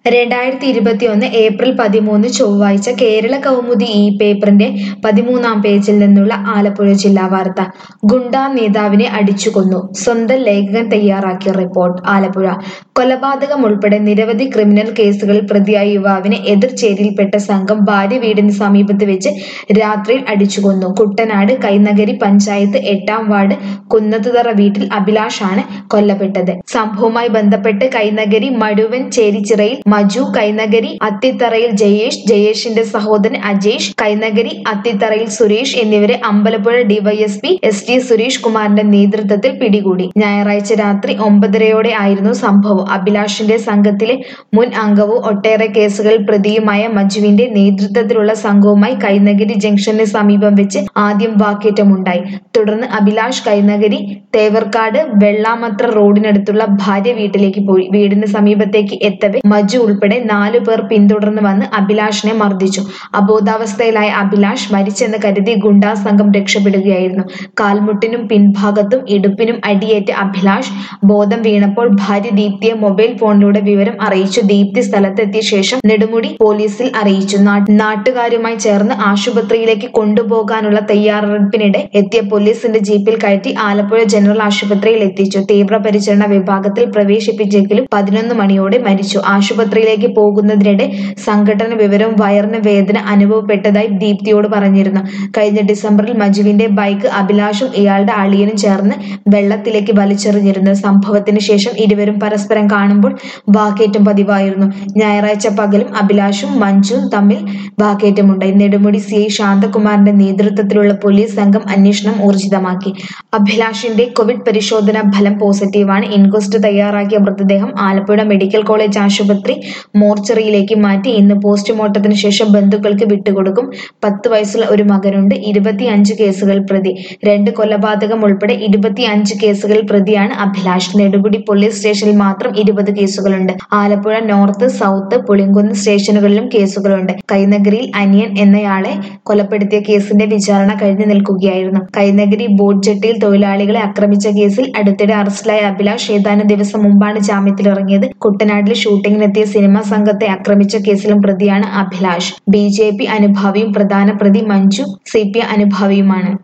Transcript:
രണ്ടായിരത്തി ഇരുപത്തിയൊന്ന് ഏപ്രിൽ പതിമൂന്ന് ചൊവ്വാഴ്ച കേരള കൗമുദി ഈ പേപ്പറിന്റെ പതിമൂന്നാം പേജിൽ നിന്നുള്ള ആലപ്പുഴ ജില്ലാ വാർത്ത ഗുണ്ടാ നേതാവിനെ അടിച്ചുകൊന്നു സ്വന്തം ലേഖകൻ തയ്യാറാക്കിയ റിപ്പോർട്ട് ആലപ്പുഴ കൊലപാതകം ഉൾപ്പെടെ നിരവധി ക്രിമിനൽ കേസുകളിൽ പ്രതിയായ യുവാവിനെ എതിർചേരിയിൽപ്പെട്ട സംഘം ഭാര്യ വീടിന് സമീപത്ത് വെച്ച് രാത്രിയിൽ അടിച്ചുകൊന്നു കുട്ടനാട് കൈനഗരി പഞ്ചായത്ത് എട്ടാം വാർഡ് കുന്നത്തുതറ വീട്ടിൽ അഭിലാഷാണ് കൊല്ലപ്പെട്ടത് സംഭവവുമായി ബന്ധപ്പെട്ട് കൈനഗരി മടുവൻ ചേരിച്ചിറയിൽ മജു കൈനഗരി അത്തിത്തറയിൽ ജയേഷ് ജയേഷിന്റെ സഹോദരൻ അജേഷ് കൈനഗരി അത്തിത്തറയിൽ സുരേഷ് എന്നിവരെ Ambalappuzha DYSP S T Suresh കുമാറിന്റെ നേതൃത്വത്തിൽ പിടികൂടി ഞായറാഴ്ച രാത്രി ഒമ്പതരയോടെ ആയിരുന്നു സംഭവം അഭിലാഷിന്റെ സംഘത്തിലെ മുൻ അംഗവും ഒട്ടേറെ കേസുകളിൽ പ്രതിയുമായ മജുവിന്റെ നേതൃത്വത്തിലുള്ള സംഘവുമായി കൈനഗരി ജംഗ്ഷന് സമീപം വെച്ച് ആദ്യം വാക്കേറ്റമുണ്ടായി തുടർന്ന് അഭിലാഷ് കൈനഗരി തേവർക്കാട് വെള്ളാമത്ര റോഡിനടുത്തുള്ള ഭാര്യ വീട്ടിലേക്ക് പോയി വീടിന് സമീപത്തേക്ക് എത്തവെ മജു ഉൾപ്പെടെ നാലു പേർ പിന്തുടർന്ന് വന്ന് അഭിലാഷിനെ മർദ്ദിച്ചു അബോധാവസ്ഥയിലായ അഭിലാഷ് മരിച്ചെന്ന് കരുതി ഗുണ്ടാ സംഘം രക്ഷപ്പെടുകയായിരുന്നു കാൽമുട്ടിനും പിൻഭാഗത്തും ഇടുപ്പിനും അടിയേറ്റ അഭിലാഷ് ബോധം വീണപ്പോൾ ഭാര്യ ദീപ്തിയെ മൊബൈൽ ഫോണിലൂടെ വിവരം അറിയിച്ചു ദീപ്തി സ്ഥലത്തെത്തിയ ശേഷം നെടുമുടി പോലീസിൽ അറിയിച്ചു നാ- നാട്ടുകാരുമായി ചേർന്ന് ആശുപത്രിയിലേക്ക് കൊണ്ടുപോകാനുള്ള തയ്യാറെടുപ്പിനിടെ എത്തിയ പോലീസിന്റെ ജീപ്പിൽ കയറ്റി ആലപ്പുഴ ജനറൽ ആശുപത്രിയിൽ എത്തിച്ചു തീവ്രപരിചരണ വിഭാഗത്തിൽ പ്രവേശിപ്പിച്ചെങ്കിലും പതിനൊന്ന് മണിയോടെ മരിച്ചു ആശുപത്രിയിലേക്ക് പോകുന്നതിനിടെ സംഘടന വിവരവും വയറിന് വേദന അനുഭവപ്പെട്ടതായി ദീപ്തിയോട് പറഞ്ഞിരുന്നു കഴിഞ്ഞ ഡിസംബറിൽ മജുവിന്റെ ബൈക്ക് അഭിലാഷും ഇയാളുടെ അളിയനും ചേർന്ന് വെള്ളത്തിലേക്ക് വലിച്ചെറിഞ്ഞിരുന്നു സംഭവത്തിന് ശേഷം ഇരുവരും പരസ്പരം കാണുമ്പോൾ വാക്കേറ്റം പതിവായിരുന്നു ഞായറാഴ്ച പകലും അഭിലാഷും മഞ്ജുവും തമ്മിൽ വാക്കേറ്റമുണ്ടായി നെടുമുടി സി ഐ ശാന്തകുമാറിന്റെ നേതൃത്വത്തിലുള്ള പോലീസ് സംഘം അന്വേഷണം ഊർജിതമാക്കി അഭിലാഷിന്റെ കോവിഡ് പരിശോധനാ ഫലം പോസിറ്റീവാണ് ഇൻക്വസ്റ്റ് തയ്യാറാക്കിയ മൃതദേഹം ആലപ്പുഴ മെഡിക്കൽ കോളേജ് ആശുപത്രി മോർച്ചറിയിലേക്ക് മാറ്റി ഇന്ന് പോസ്റ്റ്മോർട്ടത്തിന് ശേഷം ബന്ധുക്കൾക്ക് വിട്ടുകൊടുക്കും പത്ത് വയസ്സുള്ള ഒരു മകനുണ്ട് ഇരുപത്തിയഞ്ച് കേസുകൾ പ്രതി രണ്ട് കൊലപാതകം ഉൾപ്പെടെ ഇരുപത്തിയഞ്ച് കേസുകൾ പ്രതിയാണ് അഭിലാഷ് നെടുമുടി പോലീസ് സ്റ്റേഷനിൽ മാത്രം ഇരുപത് കേസുകളുണ്ട് ആലപ്പുഴ നോർത്ത് സൗത്ത് പുളിങ്കുന്ന് സ്റ്റേഷനുകളിലും കേസുകളുണ്ട് കൈനഗരിയിൽ അനിയൻ എന്നയാളെ കൊലപ്പെടുത്തിയ കേസിന്റെ വിചാരണ കഴിഞ്ഞു നിൽക്കുകയായിരുന്നു കൈനഗരി ബോട്ട് ജെട്ടിയിൽ തൊഴിലാളികളെ ആക്രമിച്ച കേസിൽ അടുത്തിടെ അറസ്റ്റിലായ അഭിലാഷ് ഏതാനും ദിവസം മുമ്പാണ് ജാമ്യത്തിലിറങ്ങിയത് കുട്ടനാട്ടിൽ ഷൂട്ടിങ്ങിനെത്തിയ സിനിമാ സംഘത്തെ ആക്രമിച്ച കേസിലും പ്രതിയാണ് അഭിലാഷ് ബി ജെ പി അനുഭാവിയും പ്രധാന പ്രതി മഞ്ജു സി പി അനുഭാവിയുമാണ്